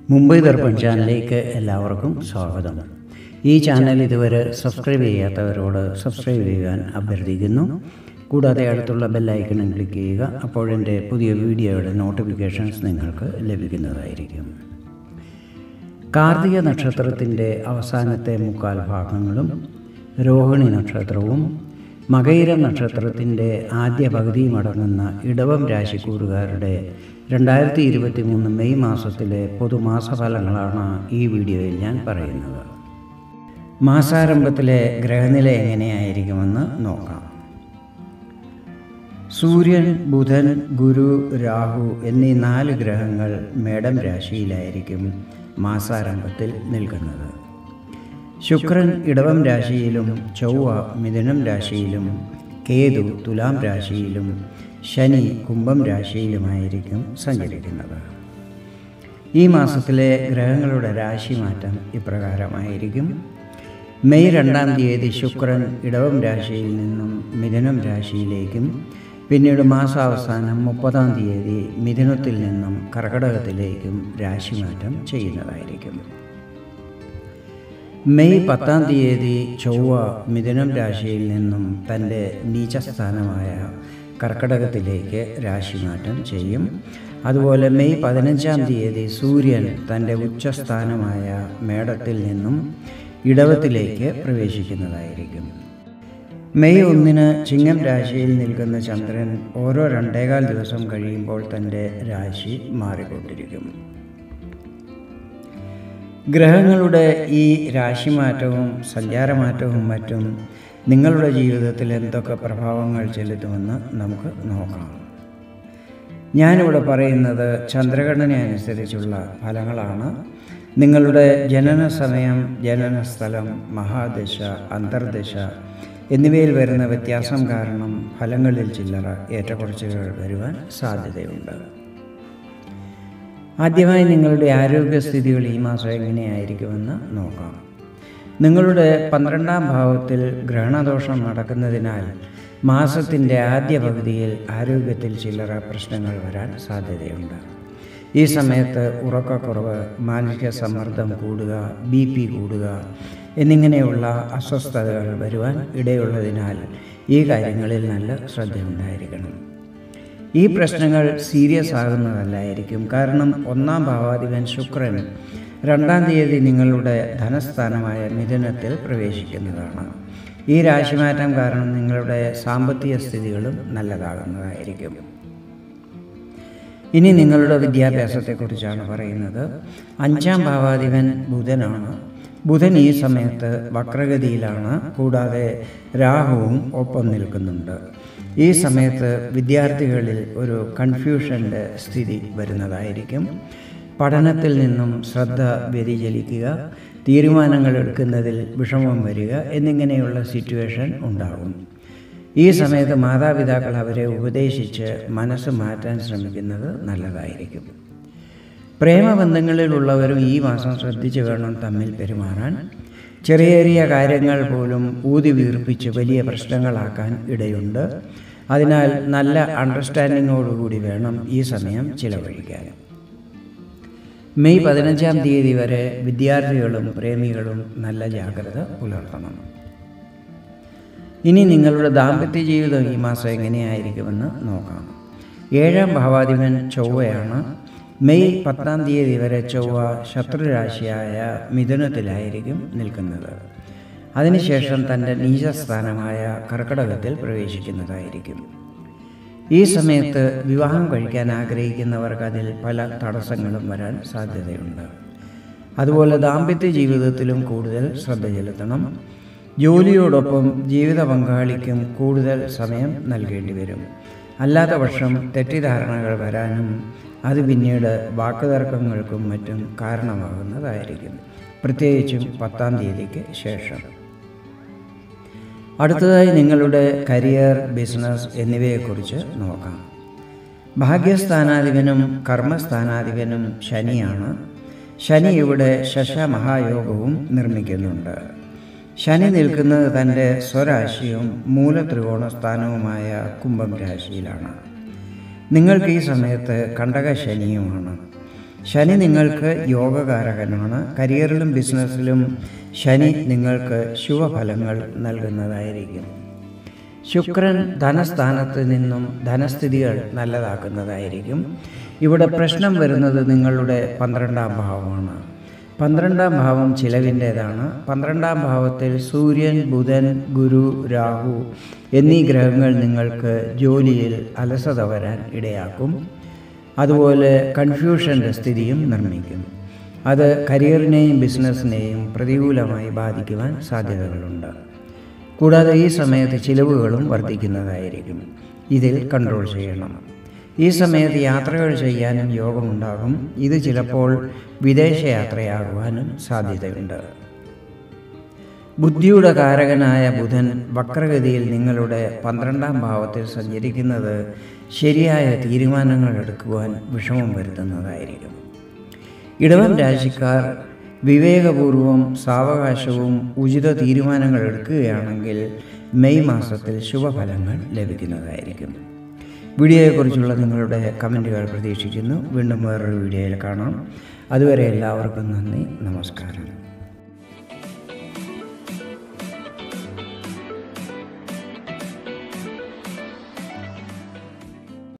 മുംബൈ ദർപ്പൺ ചാനലിലേക്ക് എല്ലാവർക്കും സ്വാഗതം ഈ ചാനൽ ഇതുവരെ സബ്സ്ക്രൈബ് ചെയ്യാത്തവരോട് സബ്സ്ക്രൈബ് ചെയ്യാൻ അഭ്യർത്ഥിക്കുന്നു കൂടാതെ അടുത്തുള്ള ബെല്ലൈക്കണും ക്ലിക്ക് ചെയ്യുക അപ്പോഴെൻ്റെ പുതിയ വീഡിയോയുടെ നോട്ടിഫിക്കേഷൻസ് നിങ്ങൾക്ക് ലഭിക്കുന്നതായിരിക്കും കാർത്തിക നക്ഷത്രത്തിൻ്റെ അവസാനത്തെ മുക്കാൽ ഭാഗങ്ങളും രോഹിണി നക്ഷത്രവും മകയിര നക്ഷത്രത്തിൻ്റെ ആദ്യ പകുതിയും അടങ്ങുന്ന ഇടവം രാശിക്കൂറുകാരുടെ രണ്ടായിരത്തി ഇരുപത്തി മൂന്ന് മെയ് മാസത്തിലെ പൊതുമാസഫലങ്ങളാണ് ഈ വീഡിയോയിൽ ഞാൻ പറയുന്നത് മാസാരംഭത്തിലെ ഗ്രഹനില എങ്ങനെയായിരിക്കുമെന്ന് നോക്കാം സൂര്യൻ ബുധൻ ഗുരു രാഹു എന്നീ നാല് ഗ്രഹങ്ങൾ മേടം രാശിയിലായിരിക്കും മാസാരംഭത്തിൽ നിൽക്കുന്നത് ശുക്രൻ ഇടവം രാശിയിലും ചൊവ്വ മിഥുനം രാശിയിലും കേതു തുലാം രാശിയിലും ശനി കുംഭം രാശിയിലുമായിരിക്കും സഞ്ചരിക്കുന്നത് ഈ മാസത്തിലെ ഗ്രഹങ്ങളുടെ രാശിമാറ്റം ഇപ്രകാരമായിരിക്കും മെയ് രണ്ടാം തീയതി ശുക്രൻ ഇടവം രാശിയിൽ നിന്നും മിഥുനം രാശിയിലേക്കും പിന്നീട് മാസാവസാനം മുപ്പതാം തീയതി മിഥുനത്തിൽ നിന്നും കർക്കടകത്തിലേക്കും രാശിമാറ്റം ചെയ്യുന്നതായിരിക്കും മെയ് പത്താം തീയതി ചൊവ്വ മിഥുനം രാശിയിൽ നിന്നും തൻ്റെ നീചസ്ഥാനമായ കർക്കടകത്തിലേക്ക് രാശിമാറ്റം ചെയ്യും അതുപോലെ മെയ് പതിനഞ്ചാം തീയതി സൂര്യൻ തൻ്റെ ഉച്ചസ്ഥാനമായ മേടത്തിൽ നിന്നും ഇടവത്തിലേക്ക് പ്രവേശിക്കുന്നതായിരിക്കും മെയ് ഒന്നിന് ചിങ്ങം രാശിയിൽ നിൽക്കുന്ന ചന്ദ്രൻ ഓരോ രണ്ടേകാൽ ദിവസം കഴിയുമ്പോൾ തൻ്റെ രാശി മാറിക്കൊണ്ടിരിക്കും ഗ്രഹങ്ങളുടെ ഈ രാശിമാറ്റവും സഞ്ചാരമാറ്റവും മറ്റും നിങ്ങളുടെ ജീവിതത്തിൽ എന്തൊക്കെ പ്രഭാവങ്ങൾ ചെലുത്തുമെന്ന് നമുക്ക് നോക്കാം ഞാനിവിടെ പറയുന്നത് ചന്ദ്രഗണന അനുസരിച്ചുള്ള ഫലങ്ങളാണ് നിങ്ങളുടെ ജനന സമയം ജനന സ്ഥലം മഹാദശ അന്തർദശ എന്നിവയിൽ വരുന്ന വ്യത്യാസം കാരണം ഫലങ്ങളിൽ ചില്ലറ ഏറ്റക്കുറച്ചുകൾ വരുവാൻ സാധ്യതയുണ്ട് ആദ്യമായി നിങ്ങളുടെ ആരോഗ്യസ്ഥിതികൾ ഈ മാസം എങ്ങനെയായിരിക്കുമെന്ന് നോക്കാം നിങ്ങളുടെ പന്ത്രണ്ടാം ഭാവത്തിൽ ഗ്രഹണദോഷം നടക്കുന്നതിനാൽ മാസത്തിൻ്റെ ആദ്യ പകുതിയിൽ ആരോഗ്യത്തിൽ ചില്ലറ പ്രശ്നങ്ങൾ വരാൻ സാധ്യതയുണ്ട് ഈ സമയത്ത് ഉറക്കക്കുറവ് മാനസിക സമ്മർദ്ദം കൂടുക ബി പി കൂടുക എന്നിങ്ങനെയുള്ള അസ്വസ്ഥതകൾ വരുവാൻ ഇടയുള്ളതിനാൽ ഈ കാര്യങ്ങളിൽ നല്ല ശ്രദ്ധയുണ്ടായിരിക്കണം ഈ പ്രശ്നങ്ങൾ സീരിയസ് ആകുന്നതല്ലായിരിക്കും കാരണം ഒന്നാം ഭാവാധിപൻ ശുക്രൻ രണ്ടാം തീയതി നിങ്ങളുടെ ധനസ്ഥാനമായ മിഥുനത്തിൽ പ്രവേശിക്കുന്നതാണ് ഈ രാശിമാറ്റം കാരണം നിങ്ങളുടെ സാമ്പത്തിക സ്ഥിതികളും നല്ലതാകുന്നതായിരിക്കും ഇനി നിങ്ങളുടെ വിദ്യാഭ്യാസത്തെക്കുറിച്ചാണ് പറയുന്നത് അഞ്ചാം ഭാവാധിപൻ ബുധനാണ് ബുധൻ ഈ സമയത്ത് വക്രഗതിയിലാണ് കൂടാതെ രാഹുവും ഒപ്പം നിൽക്കുന്നുണ്ട് ഈ സമയത്ത് വിദ്യാർത്ഥികളിൽ ഒരു കൺഫ്യൂഷൻ്റെ സ്ഥിതി വരുന്നതായിരിക്കും പഠനത്തിൽ നിന്നും ശ്രദ്ധ വ്യതിചലിക്കുക തീരുമാനങ്ങൾ എടുക്കുന്നതിൽ വിഷമം വരിക എന്നിങ്ങനെയുള്ള സിറ്റുവേഷൻ ഉണ്ടാകും ഈ സമയത്ത് മാതാപിതാക്കൾ അവരെ ഉപദേശിച്ച് മനസ്സ് മാറ്റാൻ ശ്രമിക്കുന്നത് നല്ലതായിരിക്കും പ്രേമബന്ധങ്ങളിലുള്ളവരും ഈ മാസം ശ്രദ്ധിച്ചു വേണം തമ്മിൽ പെരുമാറാൻ ചെറിയ ചെറിയ കാര്യങ്ങൾ പോലും ഊതി വീർപ്പിച്ച് വലിയ പ്രശ്നങ്ങളാക്കാൻ ഇടയുണ്ട് അതിനാൽ നല്ല അണ്ടർസ്റ്റാൻഡിങ്ങോടുകൂടി വേണം ഈ സമയം ചിലവഴിക്കാൻ മെയ് പതിനഞ്ചാം തീയതി വരെ വിദ്യാർത്ഥികളും പ്രേമികളും നല്ല ജാഗ്രത പുലർത്തണം ഇനി നിങ്ങളുടെ ദാമ്പത്യ ജീവിതം ഈ മാസം എങ്ങനെയായിരിക്കുമെന്ന് നോക്കാം ഏഴാം ഭാവാധിപൻ ചൊവ്വയാണ് മെയ് പത്താം തീയതി വരെ ചൊവ്വ ശത്രുരാശിയായ മിഥുനത്തിലായിരിക്കും നിൽക്കുന്നത് അതിനുശേഷം തൻ്റെ നീചസ്ഥാനമായ കർക്കടകത്തിൽ പ്രവേശിക്കുന്നതായിരിക്കും ഈ സമയത്ത് വിവാഹം കഴിക്കാൻ ആഗ്രഹിക്കുന്നവർക്ക് അതിൽ പല തടസ്സങ്ങളും വരാൻ സാധ്യതയുണ്ട് അതുപോലെ ദാമ്പത്യ ജീവിതത്തിലും കൂടുതൽ ശ്രദ്ധ ചെലുത്തണം ജോലിയോടൊപ്പം ജീവിത പങ്കാളിക്കും കൂടുതൽ സമയം നൽകേണ്ടി വരും അല്ലാത്ത പക്ഷം തെറ്റിദ്ധാരണകൾ വരാനും അത് പിന്നീട് വാക്കുതർക്കങ്ങൾക്കും മറ്റും കാരണമാകുന്നതായിരിക്കും പ്രത്യേകിച്ചും പത്താം തീയതിക്ക് ശേഷം അടുത്തതായി നിങ്ങളുടെ കരിയർ ബിസിനസ് എന്നിവയെക്കുറിച്ച് നോക്കാം ഭാഗ്യസ്ഥാനാധിപനും കർമ്മസ്ഥാനാധിപനും ശനിയാണ് ശനി ഇവിടെ ശശമഹായോഗവും നിർമ്മിക്കുന്നുണ്ട് ശനി നിൽക്കുന്നത് തൻ്റെ സ്വരാശിയും മൂലത്രികോണ സ്ഥാനവുമായ കുംഭം രാശിയിലാണ് നിങ്ങൾക്ക് ഈ സമയത്ത് കണ്ടക ശനിയുമാണ് ശനി നിങ്ങൾക്ക് യോഗകാരകനാണ് കരിയറിലും ബിസിനസ്സിലും ശനി നിങ്ങൾക്ക് ശുഭഫലങ്ങൾ നൽകുന്നതായിരിക്കും ശുക്രൻ ധനസ്ഥാനത്ത് നിന്നും ധനസ്ഥിതികൾ നല്ലതാക്കുന്നതായിരിക്കും ഇവിടെ പ്രശ്നം വരുന്നത് നിങ്ങളുടെ പന്ത്രണ്ടാം ഭാവമാണ് പന്ത്രണ്ടാം ഭാവം ചിലവിൻ്റേതാണ് പന്ത്രണ്ടാം ഭാവത്തിൽ സൂര്യൻ ബുധൻ ഗുരു രാഹു എന്നീ ഗ്രഹങ്ങൾ നിങ്ങൾക്ക് ജോലിയിൽ അലസത വരാൻ ഇടയാക്കും അതുപോലെ കൺഫ്യൂഷൻ്റെ സ്ഥിതിയും നിർമ്മിക്കും അത് കരിയറിനെയും ബിസിനസ്സിനെയും പ്രതികൂലമായി ബാധിക്കുവാൻ സാധ്യതകളുണ്ട് കൂടാതെ ഈ സമയത്ത് ചിലവുകളും വർദ്ധിക്കുന്നതായിരിക്കും ഇതിൽ കൺട്രോൾ ചെയ്യണം ഈ സമയത്ത് യാത്രകൾ ചെയ്യാനും യോഗമുണ്ടാകും ഇത് ചിലപ്പോൾ വിദേശയാത്രയാകുവാനും സാധ്യതയുണ്ട് ബുദ്ധിയുടെ കാരകനായ ബുധൻ വക്രഗതിയിൽ നിങ്ങളുടെ പന്ത്രണ്ടാം ഭാവത്തിൽ സഞ്ചരിക്കുന്നത് ശരിയായ തീരുമാനങ്ങൾ എടുക്കുവാൻ വിഷമം വരുത്തുന്നതായിരിക്കും ഇടവം രാശിക്കാർ വിവേകപൂർവം സാവകാശവും ഉചിത തീരുമാനങ്ങൾ എടുക്കുകയാണെങ്കിൽ മെയ് മാസത്തിൽ ശുഭഫലങ്ങൾ ലഭിക്കുന്നതായിരിക്കും വീഡിയോയെക്കുറിച്ചുള്ള നിങ്ങളുടെ കമൻറ്റുകൾ പ്രതീക്ഷിക്കുന്നു വീണ്ടും വേറൊരു വീഡിയോയിൽ കാണാം അതുവരെ എല്ലാവർക്കും നന്ദി നമസ്കാരം